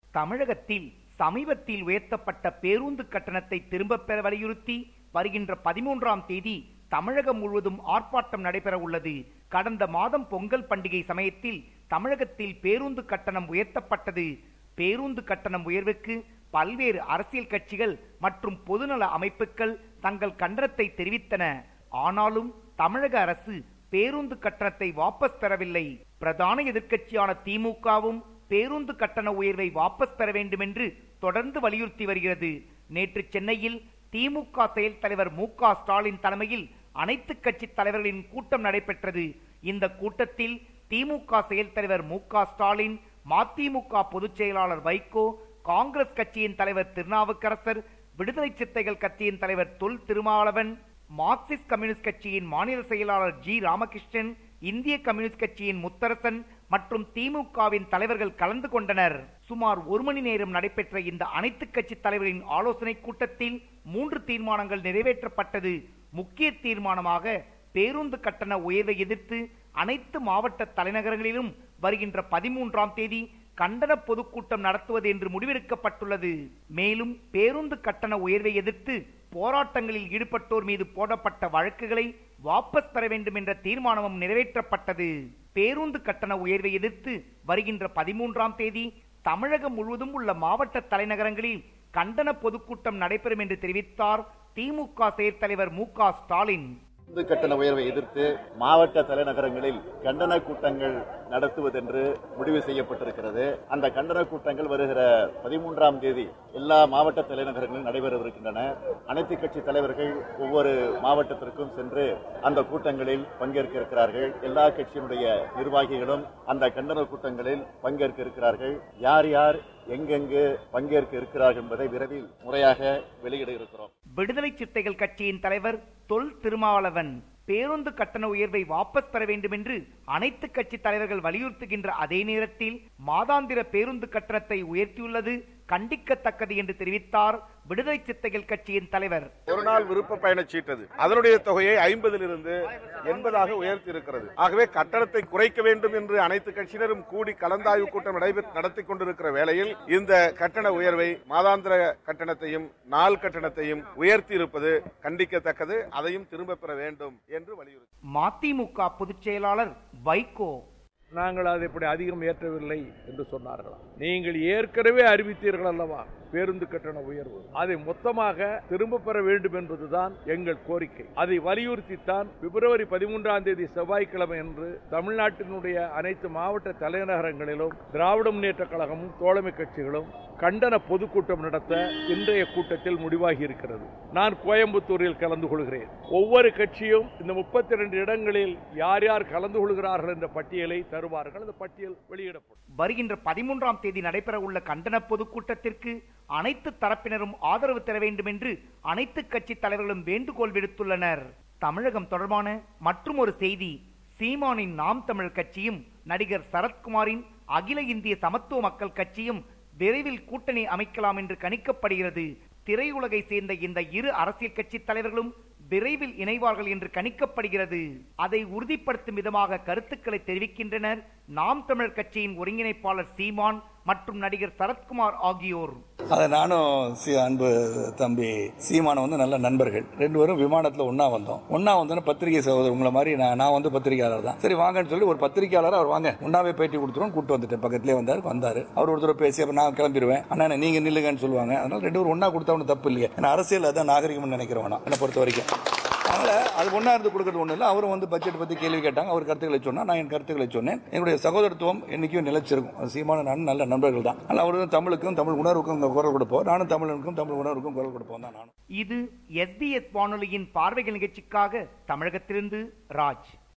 தமிழகத்தில் சமீபத்தில் உயர்த்தப்பட்ட பேருந்து கட்டணத்தை திரும்பப் பெற வலியுறுத்தி வருகின்ற பதிமூன்றாம் தேதி தமிழகம் முழுவதும் ஆர்ப்பாட்டம் நடைபெற உள்ளது கடந்த மாதம் பொங்கல் பண்டிகை சமயத்தில் தமிழகத்தில் பேருந்து கட்டணம் உயர்த்தப்பட்டது பேருந்து கட்டணம் உயர்வுக்கு பல்வேறு அரசியல் கட்சிகள் மற்றும் பொதுநல அமைப்புகள் தங்கள் கண்டனத்தை தெரிவித்தன ஆனாலும் தமிழக அரசு பேருந்து கட்டணத்தை வாபஸ் பெறவில்லை பிரதான எதிர்க்கட்சியான திமுகவும் பேருந்து கட்டண உயர்வை வாபஸ் பெற வேண்டும் என்று தொடர்ந்து வலியுறுத்தி வருகிறது நேற்று சென்னையில் திமுக செயல் தலைவர் மு க ஸ்டாலின் தலைமையில் அனைத்து கட்சி தலைவர்களின் கூட்டம் நடைபெற்றது இந்த கூட்டத்தில் திமுக செயல் தலைவர் மு க ஸ்டாலின் மதிமுக பொதுச் செயலாளர் வைகோ காங்கிரஸ் கட்சியின் தலைவர் திருநாவுக்கரசர் விடுதலை சிறுத்தைகள் கட்சியின் தலைவர் தொல் திருமாவளவன் மார்க்சிஸ்ட் கம்யூனிஸ்ட் கட்சியின் மாநில செயலாளர் ஜி ராமகிருஷ்ணன் இந்திய கம்யூனிஸ்ட் கட்சியின் முத்தரசன் மற்றும் திமுகவின் தலைவர்கள் கலந்து கொண்டனர் சுமார் ஒரு மணி நேரம் நடைபெற்ற இந்த அனைத்து கட்சி தலைவரின் ஆலோசனை கூட்டத்தில் மூன்று தீர்மானங்கள் நிறைவேற்றப்பட்டது முக்கிய தீர்மானமாக பேருந்து கட்டண உயர்வை எதிர்த்து அனைத்து மாவட்ட தலைநகரங்களிலும் வருகின்ற பதிமூன்றாம் தேதி கண்டன பொதுக்கூட்டம் நடத்துவது என்று முடிவெடுக்கப்பட்டுள்ளது மேலும் பேருந்து கட்டண உயர்வை எதிர்த்து போராட்டங்களில் ஈடுபட்டோர் மீது போடப்பட்ட வழக்குகளை வாபஸ் பெற வேண்டும் என்ற தீர்மானமும் நிறைவேற்றப்பட்டது பேருந்து கட்டண உயர்வை எதிர்த்து வருகின்ற பதிமூன்றாம் தேதி தமிழகம் முழுவதும் உள்ள மாவட்ட தலைநகரங்களில் கண்டன பொதுக்கூட்டம் நடைபெறும் என்று தெரிவித்தார் திமுக செயற்தலைவர் மு க ஸ்டாலின் பேருந்து கட்டண உயர்வை எதிர்த்து மாவட்ட தலைநகரங்களில் கண்டன கூட்டங்கள் நடத்துவதென்று முடிவு செய்யப்பட்டிருக்கிறது அந்த கண்டன கூட்டங்கள் வருகிற பதிமூன்றாம் தேதி எல்லா மாவட்ட தலைநகரங்களிலும் நடைபெறவிருக்கின்றன அனைத்து கட்சி தலைவர்கள் ஒவ்வொரு மாவட்டத்திற்கும் சென்று அந்த கூட்டங்களில் பங்கேற்க இருக்கிறார்கள் எல்லா கட்சியினுடைய நிர்வாகிகளும் அந்த கண்டன கூட்டங்களில் பங்கேற்க இருக்கிறார்கள் யார் யார் எங்கெங்கு பங்கேற்க இருக்கிறார்கள் என்பதை விரைவில் முறையாக வெளியிட இருக்கிறோம் விடுதலை சிறுத்தைகள் கட்சியின் தலைவர் தொல் திருமாவளவன் பேருந்து கட்டண உயர்வை வாபஸ் பெற வேண்டும் என்று அனைத்து கட்சி தலைவர்கள் வலியுறுத்துகின்ற அதே நேரத்தில் மாதாந்திர பேருந்து கட்டணத்தை உயர்த்தியுள்ளது கண்டிக்கத்தக்கது என்று தெரிவித்தார் விடுதலை சிறுத்தைகள் கட்சியின் தலைவர் ஒரு நாள் விருப்ப பயணச்சீட்டது அதனுடைய தொகையை ஐம்பதிலிருந்து எண்பதாக உயர்த்தி இருக்கிறது ஆகவே கட்டணத்தை குறைக்க வேண்டும் என்று அனைத்து கட்சியினரும் கூடி கலந்தாய்வு கூட்டம் நடைபெற்று நடத்தி கொண்டிருக்கிற வேளையில் இந்த கட்டண உயர்வை மாதாந்திர கட்டணத்தையும் நாள் கட்டணத்தையும் உயர்த்தி இருப்பது கண்டிக்கத்தக்கது அதையும் திரும்ப பெற வேண்டும் என்று வலியுறுத்தி மதிமுக பொதுச் செயலாளர் வைகோ நாங்கள் அதை இப்படி அதிகம் ஏற்றவில்லை என்று சொன்னார்களாம் நீங்கள் ஏற்கனவே அறிவித்தீர்கள் அல்லவா பேருந்து கட்டண உயர்வு அதை மொத்தமாக திரும்ப பெற வேண்டும் என்பதுதான் எங்கள் கோரிக்கை அதை வலியுறுத்தித்தான் பிப்ரவரி பதிமூன்றாம் தேதி செவ்வாய்க்கிழமை அன்று தமிழ்நாட்டினுடைய அனைத்து மாவட்ட தலைநகரங்களிலும் திராவிட முன்னேற்ற கழகமும் தோழமை கட்சிகளும் கண்டன பொதுக்கூட்டம் நடத்த இன்றைய கூட்டத்தில் முடிவாகி இருக்கிறது நான் கோயம்புத்தூரில் கலந்து கொள்கிறேன் ஒவ்வொரு கட்சியும் இந்த முப்பத்தி இரண்டு இடங்களில் யார் யார் கலந்து கொள்கிறார்கள் என்ற பட்டியலை தருவார்கள் அந்த பட்டியல் வெளியிடப்படும் வருகின்ற பதிமூன்றாம் தேதி நடைபெற உள்ள கண்டன பொதுக்கூட்டத்திற்கு அனைத்து தரப்பினரும் ஆதரவு தர வேண்டும் என்று அனைத்து கட்சி தலைவர்களும் வேண்டுகோள் விடுத்துள்ளனர் தமிழகம் தொடர்பான மற்றும் ஒரு செய்தி சீமானின் நாம் தமிழ் கட்சியும் நடிகர் சரத்குமாரின் அகில இந்திய சமத்துவ மக்கள் கட்சியும் விரைவில் கூட்டணி அமைக்கலாம் என்று கணிக்கப்படுகிறது திரையுலகை சேர்ந்த இந்த இரு அரசியல் கட்சி தலைவர்களும் விரைவில் இணைவார்கள் என்று கணிக்கப்படுகிறது அதை உறுதிப்படுத்தும் விதமாக கருத்துக்களை தெரிவிக்கின்றனர் நாம் தமிழர் கட்சியின் ஒருங்கிணைப்பாளர் சீமான் மற்றும் நடிகர் சரத்குமார் ஆகியோர் அதை நானும் சி- அன்பு தம்பி சீமானம் வந்து நல்ல நண்பர்கள் ரெண்டு பேரும் விமானத்துல ஒண்ணா வந்தோம் ஒண்ணா வந்தோன்னு பத்திரிகை சகோதரர் உங்களை மாதிரி நான் நான் வந்து பத்திரிகையாளர் தான் சரி வாங்கன்னு சொல்லி ஒரு பத்திரிகையாளர் அவர் வாங்க ஒன்னாவே பேட்டி கொடுத்துருவோம் கூட்டு வந்துட்டேன் பக்கத்துலேயே வந்தாரு வந்தாரு அவர் ஒருத்தர் பேசி அப்ப நான் கிளம்பிடுவேன் அண்ணா நீங்க நில்லுங்கன்னு சொல்லுவாங்க அதனால ரெண்டு பேரும் ஒண்ணா கொடுத்தா ஒன்றும் தப்பு இல்லையே ஏன்னா அரசியல் அதான் நாகரிகம்னு நினைக்கிறேன் நான் என்னை பொறுத்த வரைக்கும் அதனால அது ஒண்ணா இருந்து கொடுக்கறது ஒண்ணு இல்லை அவரும் வந்து பட்ஜெட் பத்தி கேள்வி கேட்டாங்க அவர் கருத்துக்களை சொன்னா நான் என் கருத்துக்களை சொன்னேன் என்னுடைய சகோதரத்துவம் என்னைக்கும் நிலைச்சிருக்கும் அது சீமான நான் நல்ல நண்பர்கள் தான் அதனால அவரும் தமிழுக்கும் தமிழ் உணர்வுக்கும் குரல் கொடுப்போம் நானும் தமிழனுக்கும் தமிழ் உணர்வுக்கும் குரல் கொடுப்போம் தான் நானும் இது எஸ்பிஎஸ் வானொலியின் பார்வைகள் நிகழ்ச்சிக்காக தமிழகத்திலிருந்து ராஜ்